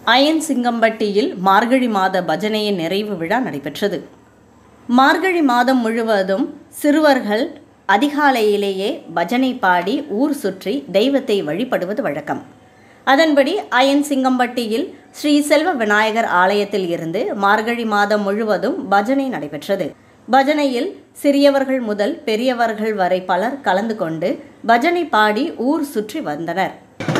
iron சிங்கம்பட்டியில் மார்கழி மாத பஜனையின் நிறைவு விழா நடைபெற்றது மார்கழி மாதம் முழுவதும் சிறுவர்கள் அதிகாலையிலேயே பஜனை பாடி ஊர் சுற்றி தெய்வத்தை வழிபடுவது வழக்கம் அதன்படி அயன் சிங்கம்பட்டியில் ஸ்ரீ செல்வ விநாயகர் ஆலயத்தில் இருந்து மார்கழி மாதம் முழுவதும் பஜனை நடைபெற்றது பஜனையில் சிறியவர்கள் முதல் பெரியவர்கள் வரை பலர் கலந்து கொண்டு பஜனை பாடி ஊர் சுற்றி வந்தனர்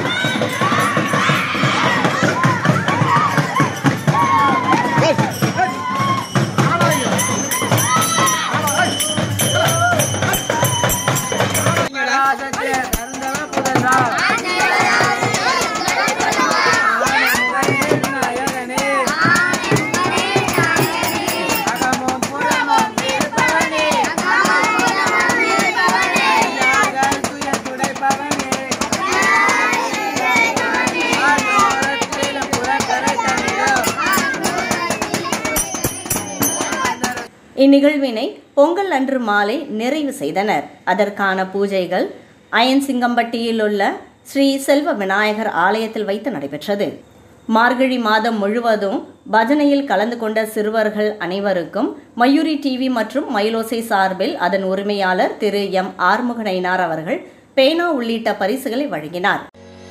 இந்நிகழ்வினை பொங்கல் அன்று மாலை நிறைவு செய்தனர் அதற்கான பூஜைகள் அயன் சிங்கம்பட்டியில் உள்ள ஸ்ரீ செல்வ விநாயகர் ஆலயத்தில் வைத்து நடைபெற்றது மார்கழி மாதம் முழுவதும் பஜனையில் கலந்து கொண்ட சிறுவர்கள் அனைவருக்கும் மயூரி டிவி மற்றும் மயிலோசை சார்பில் அதன் உரிமையாளர் திரு எம் ஆறுமுகனைனார் அவர்கள் பேனா உள்ளிட்ட பரிசுகளை வழங்கினார்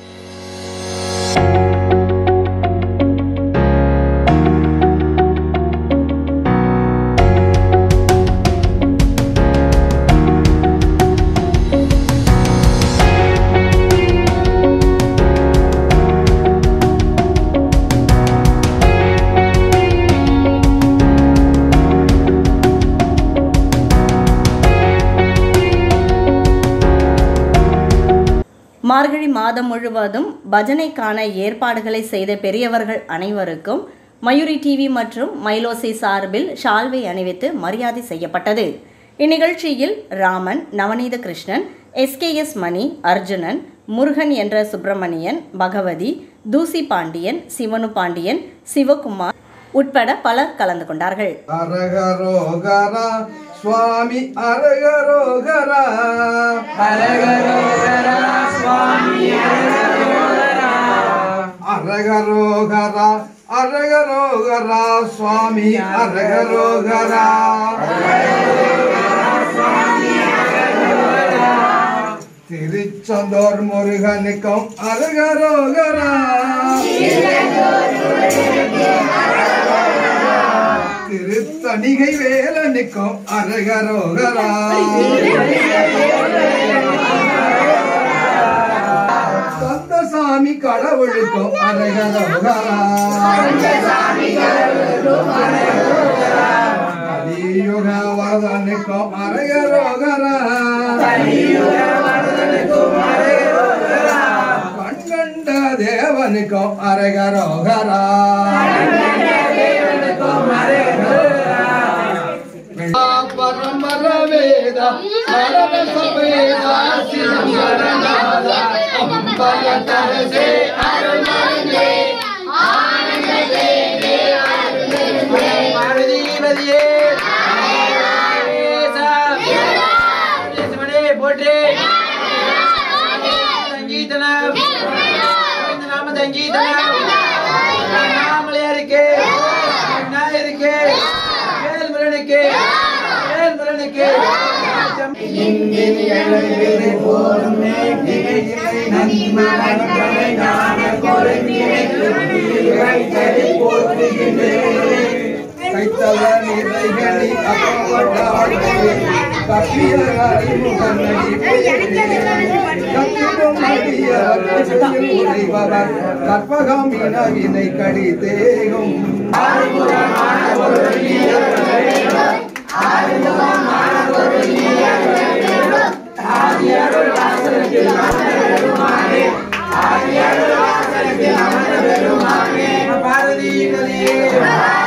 மார்கழி மாதம் முழுவதும் பஜனைக்கான ஏற்பாடுகளை செய்த பெரியவர்கள் அனைவருக்கும் மயூரி டிவி மற்றும் மயிலோசை சார்பில் ஷால்வை அணிவித்து மரியாதை செய்யப்பட்டது இந்நிகழ்ச்சியில் ராமன் நவநீத கிருஷ்ணன் எஸ்கேஎஸ் மணி அர்ஜுனன் முருகன் என்ற சுப்பிரமணியன் பகவதி தூசி பாண்டியன் சிவனு பாண்டியன் சிவகுமார் உட்பட பலர் கலந்து கொண்டார்கள் அரகரோகரா சுவாமி அரகரோகரா அரகரோகரா அரகரோகரா சுவாமி அரகரோகரா திருச்செந்தூர் முருகனுக்கும் அரகரோகரா திருத்தணிகை வேலனுக்கும் அரகரோகரா கந்தசாமி கடவுளுக்கும் அரகரோகரா கலியுக வரதனுக்கும் அரகரோகரா கண்கண்ட தேவனுக்கும் அரகரோகரா பரம்பர வேத பரம சவேத சிவநாத அம்பல தரசே பார்வதிபதியே போற்றி சங்கீதனம் நாம சங்கீதனம் நாமலையாருக்கு நாயருக்கு வேல்முருகனுக்கு வேல்முருகனுக்கு கைத்தல நிறைகளி அப்பவட்டாடி கப்பிய அறிமுகனடி கத்திடும் அடியவர் உரைபவர் கற்பகம் இனவினை கடிதேகும் பார்வதிபதியே